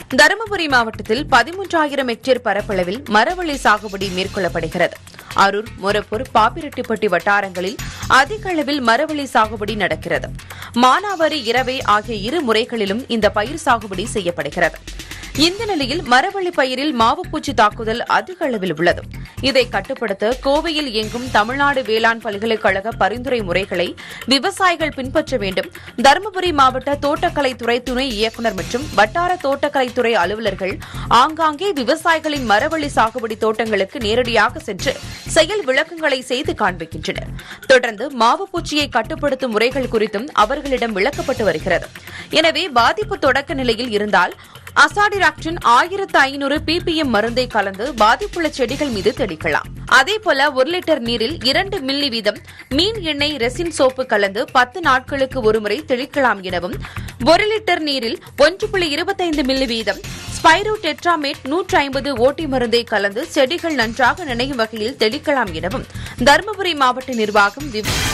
தருமபுரி மாவட்டத்தில் பதிமூன்றாயிரம் ஹெக்டேர் பரப்பளவில் மரவள்ளி சாகுபடி மேற்கொள்ளப்படுகிறது அரூர் மொரப்பூர் பாப்பிரெட்டிப்பட்டி வட்டாரங்களில் அதிக அளவில் மரவள்ளி சாகுபடி நடக்கிறது மானாவாரி இரவை ஆகிய இரு முறைகளிலும் இந்த பயிர் சாகுபடி செய்யப்படுகிறது இந்த நிலையில் மரவள்ளி பயிரில் மாவுப்பூச்சி தாக்குதல் அதிக அளவில் உள்ளது இதை கட்டுப்படுத்த கோவையில் இயங்கும் தமிழ்நாடு வேளாண் பல்கலைக்கழக பரிந்துரை முறைகளை விவசாயிகள் பின்பற்ற வேண்டும் தருமபுரி மாவட்ட தோட்டக்கலைத்துறை துணை இயக்குநர் மற்றும் வட்டார தோட்டக்கலைத்துறை அலுவலர்கள் ஆங்காங்கே விவசாயிகளின் மரவள்ளி சாகுபடி தோட்டங்களுக்கு நேரடியாக சென்று செயல் விளக்கங்களை செய்து காண்பிக்கின்றனர் தொடர்ந்து மாவுப்பூச்சியை கட்டுப்படுத்தும் முறைகள் குறித்தும் அவர்களிடம் விளக்கப்பட்டு வருகிறது எனவே பாதிப்பு தொடக்க நிலையில் இருந்தால் அசாடிராக்டின் ஆயிரத்து ஐநூறு பிபிஎம் மருந்தை கலந்து பாதிப்புள்ள செடிகள் மீது தெளிக்கலாம் அதேபோல ஒரு லிட்டர் நீரில் இரண்டு மில்லி வீதம் மீன் எண்ணெய் ரெசின் சோப்பு கலந்து பத்து நாட்களுக்கு ஒருமுறை தெளிக்கலாம் எனவும் ஒரு லிட்டர் நீரில் ஒன்று புள்ளி இருபத்தைந்து மில்லி வீதம் ஸ்பைரோ டெட்ராமேட் நூற்றி ஐம்பது ஓட்டி மருந்தை கலந்து செடிகள் நன்றாக நினையும் வகையில் தெளிக்கலாம் எனவும் தருமபுரி மாவட்ட நிர்வாகம் விவ-